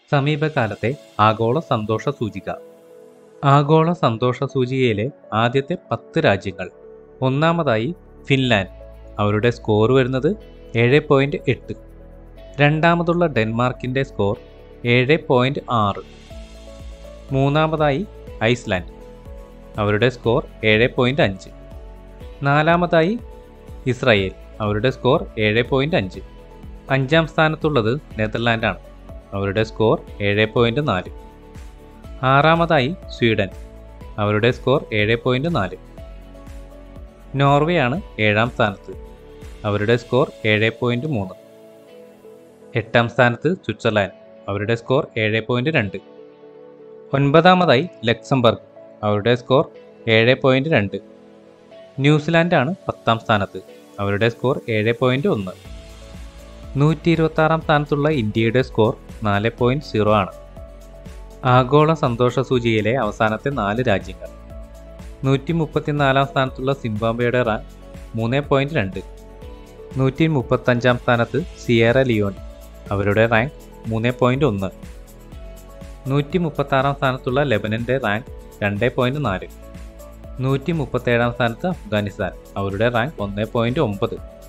സമീപകാലത്തെ ആഗോള സന്തോഷ സൂചിക ആഗോള സന്തോഷ സൂചികയിലെ ആദ്യത്തെ പത്ത് രാജ്യങ്ങൾ ഒന്നാമതായി ഫിൻലാൻഡ് അവരുടെ സ്കോർ വരുന്നത് ഏഴ് പോയിൻറ്റ് എട്ട് രണ്ടാമതുള്ള ഡെൻമാർക്കിൻ്റെ സ്കോർ ഏഴ് പോയിൻറ്റ് ആറ് മൂന്നാമതായി ഐസ്ലാൻഡ് അവരുടെ സ്കോർ ഏഴ് പോയിൻറ്റ് അഞ്ച് നാലാമതായി ഇസ്രായേൽ അവരുടെ സ്കോർ ഏഴ് പോയിൻറ്റ് അഞ്ച് അഞ്ചാം സ്ഥാനത്തുള്ളത് നെതർലാൻഡാണ് അവരുടെ സ്കോർ ഏഴ് പോയിൻറ്റ് നാല് ആറാമതായി സ്വീഡൻ അവരുടെ സ്കോർ ഏഴ് പോയിൻറ്റ് നാല് നോർവേ ആണ് ഏഴാം സ്ഥാനത്ത് അവരുടെ സ്കോർ ഏഴ് പോയിൻറ്റ് മൂന്ന് എട്ടാം സ്ഥാനത്ത് സ്വിറ്റ്സർലാൻഡ് അവരുടെ സ്കോർ ഏഴ് പോയിൻറ്റ് രണ്ട് ഒൻപതാമതായി ലക്സംബർഗ് അവരുടെ സ്കോർ ഏഴ് പോയിൻറ്റ് രണ്ട് ന്യൂസിലാൻഡാണ് പത്താം സ്ഥാനത്ത് അവരുടെ സ്കോർ ഏഴ് പോയിൻറ്റ് ഒന്ന് നൂറ്റി ഇരുപത്താറാം സ്ഥാനത്തുള്ള ഇന്ത്യയുടെ സ്കോർ നാല് പോയിൻറ്റ് സീറോ ആണ് ആഗോള സന്തോഷ സൂചികയിലെ അവസാനത്തെ നാല് രാജ്യങ്ങൾ നൂറ്റി മുപ്പത്തിനാലാം സ്ഥാനത്തുള്ള സിംബാബ്വെയുടെ റാങ്ക് മൂന്ന് പോയിൻറ്റ് രണ്ട് നൂറ്റി മുപ്പത്തഞ്ചാം സ്ഥാനത്ത് സിയേറ ലിയോൺ അവരുടെ റാങ്ക് മൂന്ന് പോയിൻറ്റ് ഒന്ന് നൂറ്റി മുപ്പത്താറാം സ്ഥാനത്തുള്ള ലെബനൻ്റെ റാങ്ക് രണ്ട് പോയിൻറ്റ് നാല് നൂറ്റി മുപ്പത്തേഴാം സ്ഥാനത്ത് അഫ്ഗാനിസ്ഥാൻ അവരുടെ റാങ്ക് ഒന്ന് പോയിൻറ്റ് ഒമ്പത്